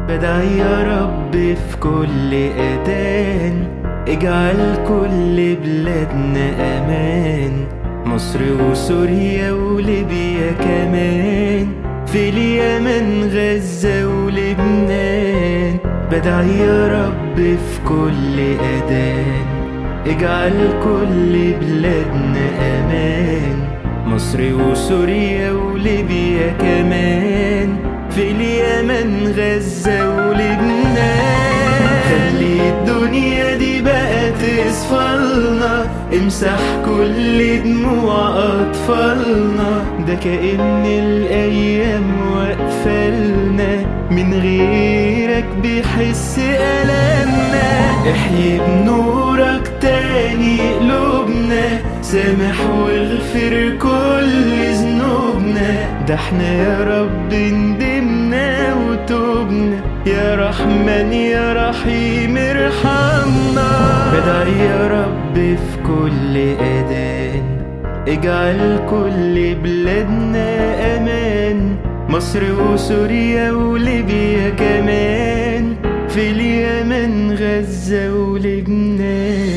بدعي يا رب في كل أذان اجعل كل بلادنا أمان مصر وسوريا وليبيا كمان في اليمن غزة ولبنان بدعي يا رب في كل أذان اجعل كل بلادنا أمان مصر وسوريا وليبيا كمان في اليمن غزة ولبنان خلي الدنيا دي بقى تصفلنا امسح كل دموع أطفالنا ده كأن الأيام واقفلنا من غيرك بيحس ألمنا احيي بنورك تاني قلوبنا سامح واغفر كل ذنوبنا ده احنا يا رب ندمنا وتوبنا يا رحمن يا رحيم ارحمنا بدعي يا رب في كل أذان اجعل كل بلادنا أمان مصر وسوريا وليبيا كمان في اليمن غزة ولبنان